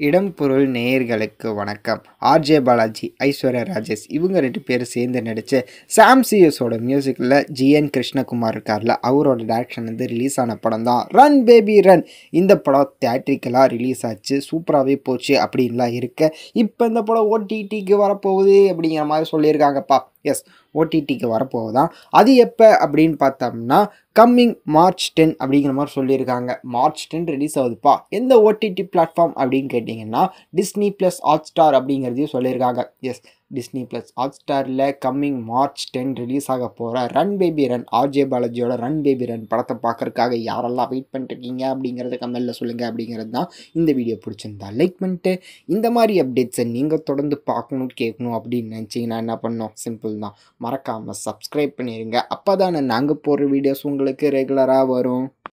இடம் பொருள் நேயர்களுக்கு வணக்கம் ஆர்ஜே பாலாஜி ஐஸ்வர்யா ராஜேஷ் இவங்க ரெண்டு பேரும் சேர்ந்து நடித்த சாம் சிஎஸோட மியூசிக்கில் ஜிஎன் கிருஷ்ணகுமார் இருக்கார்ல அவரோட டேரக்ஷன் வந்து ரிலீஸ் ஆன படம் தான் ரன் பேபி ரன் இந்த படம் தேட்ரிக்கலாக ரிலீஸ் ஆச்சு சூப்பராகவே போச்சு அப்படின்லாம் இருக்க இப்போ இந்த படம் ஓடிடிக்கு வரப்போகுது அப்படிங்கிற மாதிரி சொல்லியிருக்காங்கப்பா எஸ் ஓடிடிக்கு வரப்போகுதான் அது எப்போ அப்படின்னு பார்த்தோம்னா கம்மிங் மார்ச் டென் அப்படிங்கிற மாதிரி சொல்லியிருக்காங்க மார்ச் டென் ரிலீஸ் ஆகுதுப்பா எந்த ஓடிடி பிளாட்ஃபார்ம் அப்படின்னு கேட்டிங்கன்னா டிஸ்னி ப்ளஸ் ஹாட் ஸ்டார் அப்படிங்கிறதையும் சொல்லியிருக்காங்க எஸ் டிஸ்னி ப்ளஸ் ஹாட் ஸ்டாரில் கம்மிங் மார்ச் டென் ரிலீஸ் ஆக போகிற ரன் பேபி ரன் ஆர்ஜே பாலாஜியோட ரன் பேபி ரன் படத்தை பார்க்கறதுக்காக யாரெல்லாம் வெயிட் பண்ணிருக்கீங்க அப்படிங்கிறத கமெண்ட்டில் சொல்லுங்கள் அப்படிங்கிறது தான் இந்த வீடியோ பிடிச்சிருந்தா லைக் பண்ணிட்டு இந்த மாதிரி அப்டேட்ஸை நீங்கள் தொடர்ந்து பார்க்கணும் கேட்கணும் அப்படின்னு நினச்சிங்கன்னா என்ன பண்ணோம் சிம்பிள் தான் மறக்காமல் சப்ஸ்கிரைப் பண்ணிடுங்க அப்போ தானே நாங்கள் போடுற வீடியோஸ் உங்களுக்கு ரெகுலராக வரும்